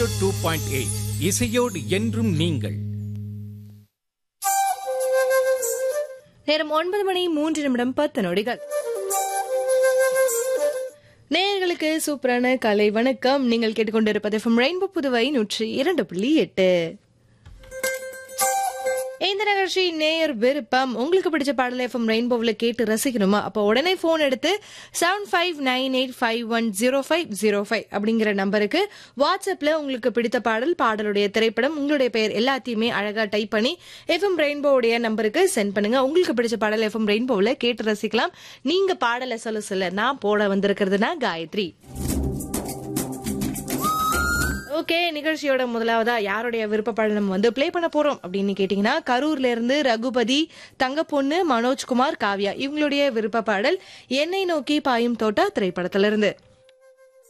zero two point eight இசையோடு என்றும் நீங்கள் நேரம் ஒன்பது மணி மூன்று நிமிடம் பத்து நொடிகள் நேயர்களுக்கு சூப்பரான கலை வணக்கம் நீங்கள் கேட்டுக்கொண்டிருப்பது எஃப்எம் ரெயின்போ புதுவை நூற்றி இரண்டு புள்ளி எட்டு இந்த நிகழ்ச்சி நேயர் விருப்பம் உங்களுக்கு பிடிச்ச பாடலை எஃப்எம் ரெயின்போவில் கேட்டு ரசிக்கணுமா அப்போ உடனே ஃபோன் எடுத்து seven five nine eight five one zero five zero five அப்படிங்கிற நம்பருக்கு வாட்ஸ்அப்பில் உங்களுக்கு பிடித்த பாடல் பாடலுடைய திரைப்படம் உங்களுடைய பெயர் எல்லாத்தையுமே அழகாக டைப் பண்ணி எஃப்எம் ரெயின்போவுடைய நம்பருக்கு சென்ட் பண்ணுங்க உங்களுக்கு பிடிச்ச பாடல் எஃப்எம் ரெயின்போவில் கேட்டு ரசிக்கலாம் நீங்க பாடலை சொல்ல சொல்ல நான் போட வந்திருக்கிறதுனா காயத்ரி ஓகே நிகழ்ச்சியோட முதலாவதா யாருடைய விருப்ப பாடல் நம்ம வந்து ப்ளே பண்ண போறோம் அப்படின்னு கேட்டீங்கன்னா கரூர்ல இருந்து ரகுபதி தங்கப்பொண்ணு மனோஜ்குமார் காவ்யா இவங்களுடைய விருப்ப பாடல் என்னை நோக்கி பாயும் தோட்டா திரைப்படத்திலிருந்து